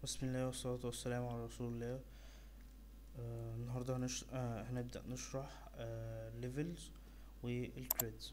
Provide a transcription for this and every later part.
بسم الله والصلاة والسلام على رسول الله آه النهاردة هنش... آه هنبدأ نشرح آه ليفلز والكريدز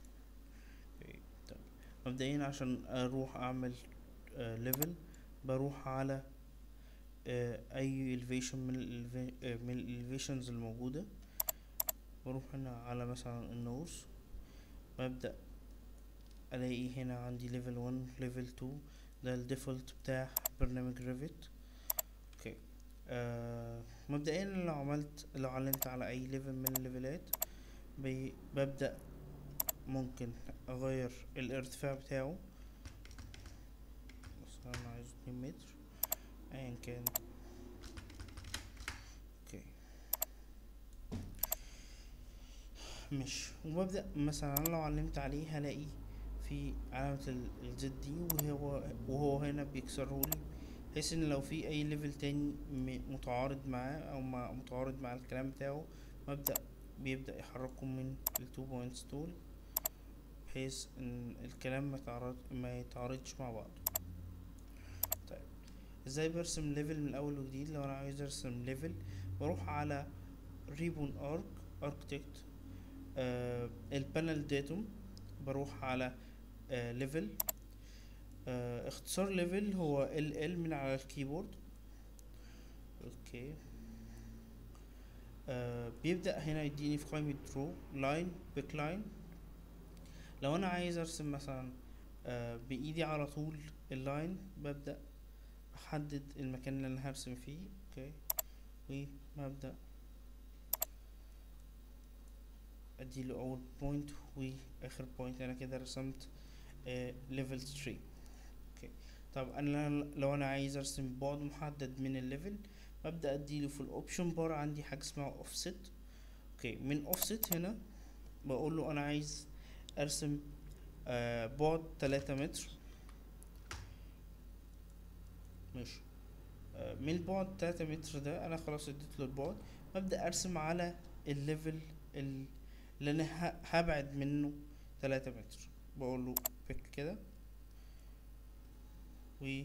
مبدئيا عشان اروح اعمل آه ليفل بروح على آه اي elevation من ال آه من الاليفيشنز الموجودة بروح هنا على مثلا النورث ببدأ الاقي هنا عندي ليفل 1 ليفل 2 ده الديفولت بتاع برنامج ريفت اوكي آه مبدئيا لو عملت لو علمت على اي ليفل من الليفلات بي ببدأ ممكن اغير الارتفاع بتاعه مثلا انا عايزه اتنين متر ايا كان اوكي مش وببدأ مثلا لو علمت عليه هلاقي في علامة الزد دي وهو وهو هنا بيكسرهولي بحيث ان لو في اي ليفل تاني متعارض معاه او مع متعارض مع الكلام بتاعه مبدأ بيبدأ يحركهم من التو بوينتس دول بحيث ان الكلام ما يتعارض ما يتعارضش مع بعض طيب ازاي برسم ليفل من الاول وجديد لو انا عايز ارسم ليفل بروح على ريبون ارك اركتكت آه البانل داتوم بروح على ليفل uh, uh, اختصار ليفل هو ال ال من على الكيبورد اوكي uh, بيبدأ هنا يديني في قائمة درو لاين بيك لاين لو انا عايز ارسم مثلا بايدي على طول اللاين ببدأ احدد المكان اللي انا هرسم فيه اوكي وببدأ اديله اول بوينت واخر بوينت انا كده رسمت ليفل 3 اوكي طب انا لو انا عايز ارسم بعد محدد من الليفل ببدا اديله في الاوبشن بار عندي حاجه اسمها اوفست اوكي من اوفست هنا بقول له انا عايز ارسم آه بعد 3 متر ماشي آه من البعد 3 متر ده انا خلاص اديت له البعد ببدا ارسم على الليفل اللي انا هبعد منه 3 متر بقول له بيك كده و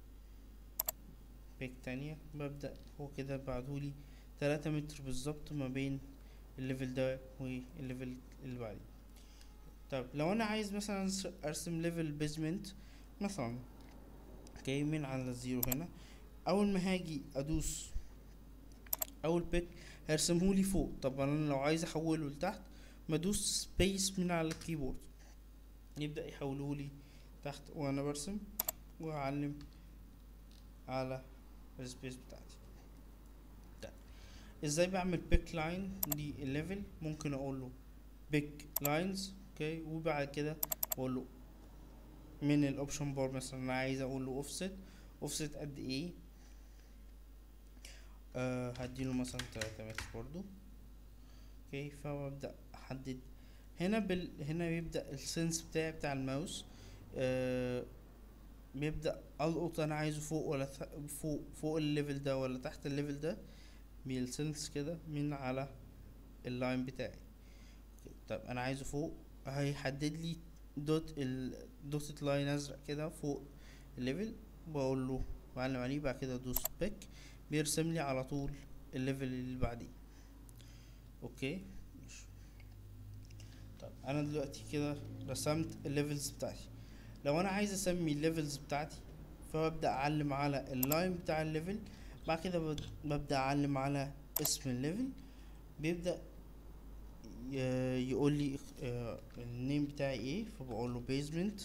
بيك تانية ببدأ هو كده بعدهولي تلاتة متر بالظبط ما بين الليفل ده والليفل اللي بعديه طب لو انا عايز مثلا ارسم ليفل بيزمنت مثلا جاي من على الزيرو هنا اول ما هاجي ادوس اول بيك هيرسمهولي فوق طب انا لو عايز احوله لتحت بدوس سبيس من على الكيبورد يبدأ يحولهولي تحت وانا برسم واعلم على السبيس بتاعتي طيب ازاي بعمل بيك لاين دي الليفل ممكن اقول له بيك لاينز اوكي وبعد كده اقول له من الاوبشن بار مثلا انا عايز اقول له اوفست اوفست قد ايه أه هديله مثلا تلاتة متر برضو اوكي فببدأ احدد هنا بال... هنا بيبدأ السنس بتاعي بتاع الماوس آه بيبدأ ألقط أنا عايزه فوق ولا ث... فوق فوق الليفل ده ولا تحت الليفل ده بالسنس كده من على اللاين بتاعي طب أنا عايزه فوق هيحدد لي دوت الدوتد لاين أزرق كده فوق الليفل بقول له بعلم عليه بعد كده ادوس بيك بيرسم لي على طول الليفل اللي بعديه اوكي طب انا دلوقتي كده رسمت الليفلز بتاعتي لو انا عايز اسمي الليفلز بتاعتي فببدا اعلم على اللاين بتاع الليفل بعد كده ببدا اعلم على اسم الليفل بيبدا يقول لي النيم بتاعي ايه فبقول له بيزمنت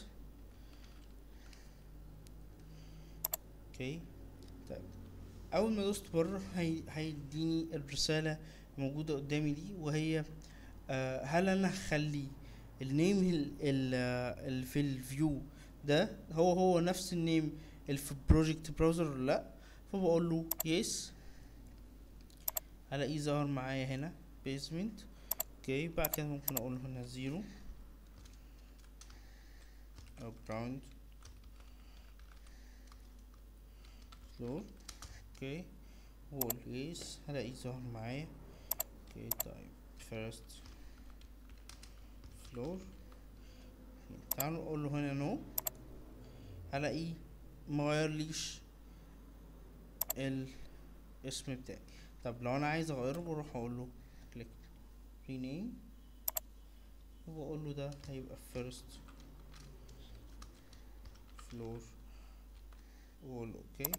اوكي طيب اول ما دوست بره هي هيديني الرساله موجوده قدامي دي وهي آه هل انا هخلي النيم اللي في الفيو ده هو هو نفس النيم اللي في البروجكت براوزر ولا لا فبقول له يس هلاقيه ظهر معايا هنا بيزمنت اوكي بعد كده ممكن اقول هنا زيرو او براوند فلور اوكي واقول يس هلاقيه ظهر معايا اوكي طيب first floor تعالوا نقول له هنا نو هلاقيه مغيرليش الاسم بتاعي طب لو انا عايز اغيره بروح اقول له كليك رينيم وبقول له ده هيبقى first floor واقول اوكي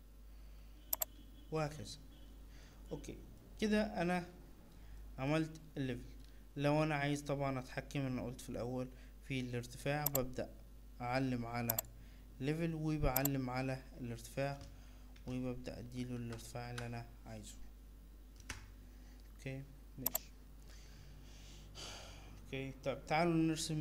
وهكذا اوكي كده انا عملت الليفل لو انا عايز طبعا اتحكم انا قلت في الاول في الارتفاع ببدأ اعلم على ليفل وبعلم على الارتفاع وببدأ اديله الارتفاع اللي انا عايزه اوكي ماشي اوكي طيب تعالوا نرسم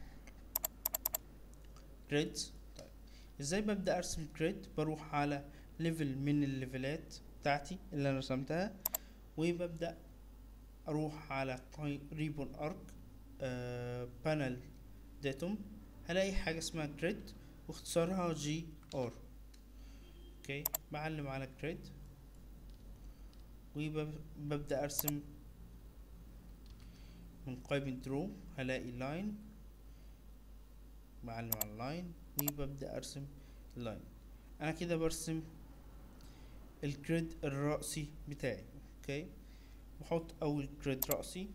جريدز طيب ازاي ببدأ ارسم جريد بروح على ليفل من الليفلات بتاعتي اللي انا رسمتها وببدأ اروح على ريبون ارك بانل داتوم هلاقي حاجة اسمها جريد واختصارها جي ار اوكي بعلم على جريد وببدأ ارسم من قائمة درو هلاقي لاين بعلم على اللاين وببدأ ارسم لاين انا كده برسم الجريد الرأسي بتاعي اوكي بحط اول جريد رأسي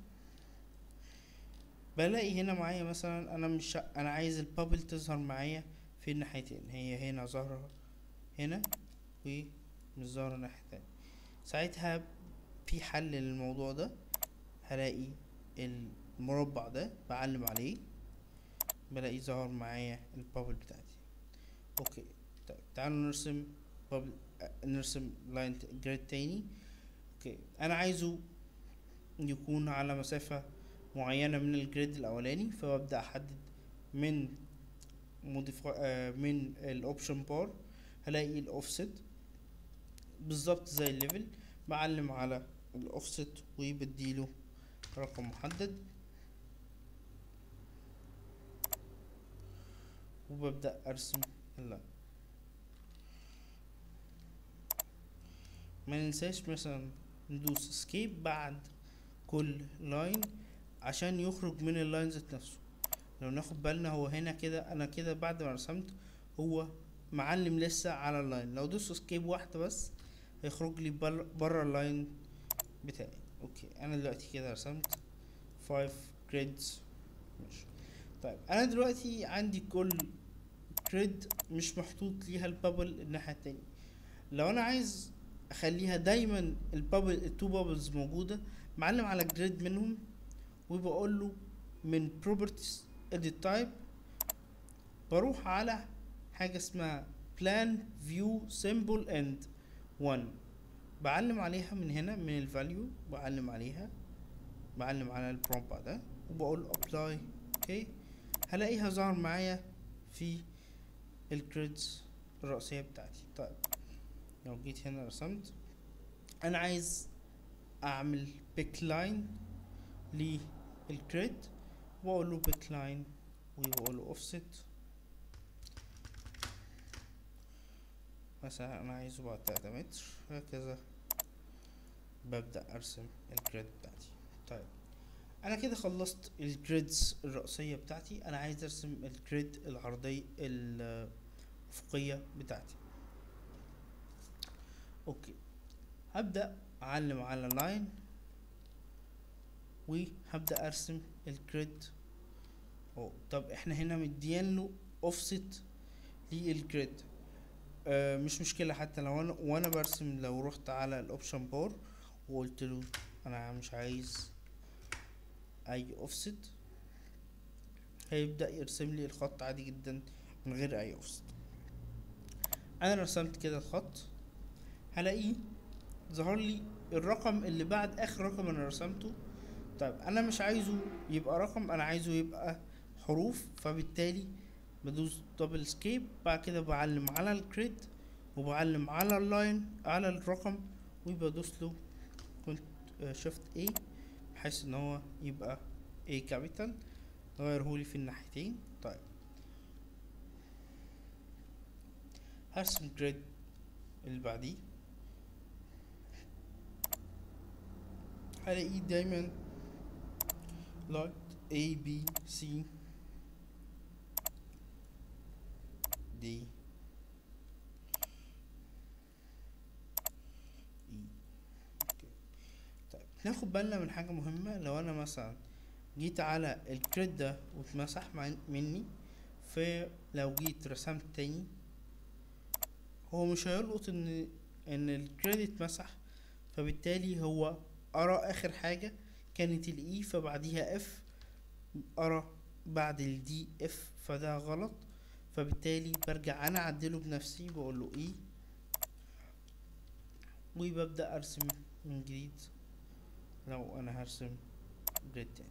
بلاقي هنا معايا مثلا انا مش انا عايز البابل تظهر معايا في الناحيتين هي هنا ظاهرة هنا ومش ظاهرة الناحية التانية ساعتها في حل للموضوع ده هلاقي المربع ده بعلم عليه بلاقي ظهر معايا البابل بتاعتي اوكي طيب تعالوا نرسم بابل نرسم لاين جريد تاني اوكي انا عايزه يكون على مسافة معينة من الجريد الاولاني فببدأ احدد من موديفا آه من الاوبشن بار هلاقي الاوفست بالظبط زي الليفل بعلم على الاوفست وبديله رقم محدد وببدأ ارسم اللاين ما ننساش مثلا ندوس اسكيب بعد كل لاين عشان يخرج من اللاين ذات نفسه لو ناخد بالنا هو هنا كده انا كده بعد ما رسمت هو معلم لسه على اللاين لو دوس اسكيب واحدة بس هيخرج لي بره اللاين بتاعي اوكي انا دلوقتي كده رسمت 5 جريدز ماشي طيب انا دلوقتي عندي كل جريد مش محطوط ليها البابل الناحية التانية لو انا عايز اخليها دايما البابل التو بابلز موجودة معلم على جريد منهم وبقول له من properties edit type بروح على حاجة اسمها plan view symbol and one بعلم عليها من هنا من الفاليو بعلم عليها بعلم على المربع ده وبقول apply اوكي هلاقيها ظهر معايا في الجريدز الرئيسية بتاعتي طيب لو جيت هنا رسمت انا عايز اعمل بيك لاين للجريد واقول له بيك لاين وبقول له اوفست مثلا انا عايزه بعد تلاتة متر هكذا ببدأ ارسم الجريد بتاعتي طيب انا كده خلصت الجريدز الرئيسية بتاعتي انا عايز ارسم الجريد العرضية الافقية بتاعتي اوكي هبدأ اعلم على لاين وهبدأ ارسم الجريد أوه. طب احنا هنا مديان له اوفست للجريد آه مش مشكلة حتى لو انا وانا برسم لو رحت على الاوبشن بار وقلت له انا مش عايز اي اوفست هيبدأ يرسم لي الخط عادي جدا من غير اي اوفست انا رسمت كده الخط هلاقيه ظهر لي الرقم اللي بعد اخر رقم انا رسمته طيب انا مش عايزه يبقى رقم انا عايزه يبقى حروف فبالتالي بدوس دبل سكيب بعد كده بعلم على الكريد وبعلم على اللاين على الرقم وبدوس له كنت شفت ايه بحيث ان هو يبقى ايه كابيتال غيرهولي في الناحيتين طيب هرسم جريد اللي بعديه هلاقيه دايما لايت A B C D ناخد بالنا من حاجة مهمة لو انا مثلا جيت على الكريد ده واتمسح مع- مني فلو جيت رسمت تاني هو مش هيلقط ان ان الكريدت اتمسح فبالتالي هو قرا اخر حاجة كانت الاي فبعديها اف قرا بعد الدي اف فده غلط فبالتالي برجع انا اعدله بنفسي بقول له اي وببدأ ارسم من جديد لو انا هرسم جريد تاني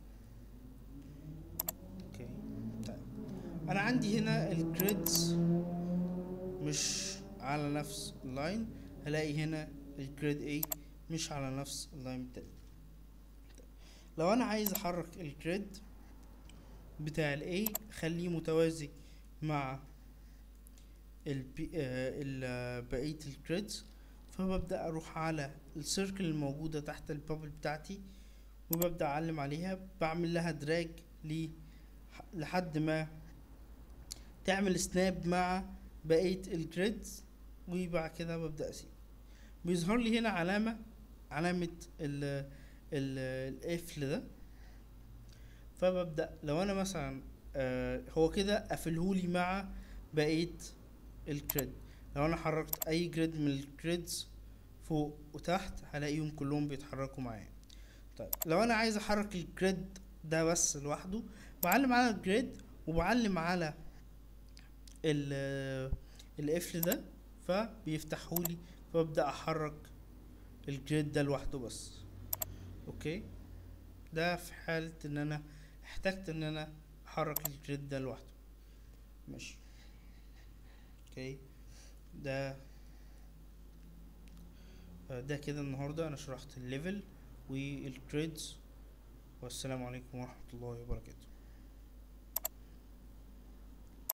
اوكي طيب انا عندي هنا الجريدز مش على نفس اللاين هلاقي هنا الجريد A مش على نفس اللاين التاني لو انا عايز احرك الجريد بتاع ال A خليه متوازي مع ال B آه ال آه، بقية الجريدز فببدأ اروح على السيركل الموجودة تحت البابل بتاعتي وببدأ اعلم عليها بعمل لها دراج ل لحد ما تعمل سناب مع بقية الجريدز وبعد كده ببدأ اسيب بيظهر لي هنا علامة علامة ال ال القفل ده فببدأ لو انا مثلا آه هو كده قفلهولي مع بقية الجريد لو انا حركت اي جريد من الجريدز فوق وتحت هلاقيهم كلهم بيتحركوا معايا طيب لو انا عايز احرك الجريد ده بس لوحده بعلم على الجريد وبعلم على ال القفل ده فبيفتحولي فببدأ احرك الجريد ده لوحده بس اوكي ده في حالة ان انا احتجت ان انا احرك الجريد ده لوحده ماشي اوكي ده ده كده النهارده انا شرحت الليفل والجريدز والسلام عليكم ورحمة الله وبركاته